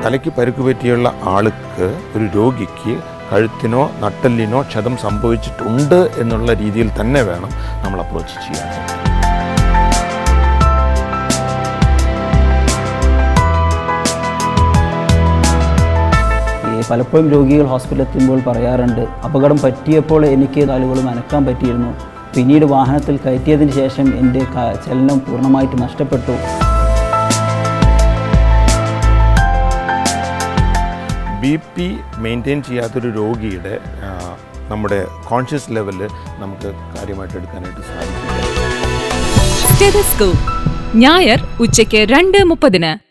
തലയ്ക്ക് പരുക്ക് പറ്റിയുള്ള ആൾക്ക് ഒരു രോഗിക്ക് കഴുത്തിനോ നട്ടെല്ലിനോ ക്ഷതം സംഭവിച്ചിട്ടുണ്ട് എന്നുള്ള രീതിയിൽ തന്നെ വേണം നമ്മൾ അപ്രോച്ച് ചെയ്യാൻ ഈ പലപ്പോഴും രോഗികൾ ഹോസ്പിറ്റലിൽ എത്തുമ്പോൾ പറയാറുണ്ട് അപകടം പറ്റിയപ്പോൾ എനിക്ക് കാലുകളും അനക്കാൻ പറ്റിയിരുന്നു പിന്നീട് വാഹനത്തിൽ കയറ്റിയതിന് ശേഷം എൻ്റെ ക- ചലനം പൂർണ്ണമായിട്ട് നഷ്ടപ്പെട്ടു ബി പി മെയിൻറ്റെയിൻ ചെയ്യാത്തൊരു രോഗിയുടെ ആ, നമ്മുടെ കോൺഷ്യസ് ലെവല് നമുക്ക് കാര്യമായിട്ട് എടുക്കാനായിട്ട് സാധിക്കില്ല സ്റ്റെതസ്കോപ്പ് ഞായർ ഉച്ചയ്ക്ക് രണ്ട് മുപ്പതിന്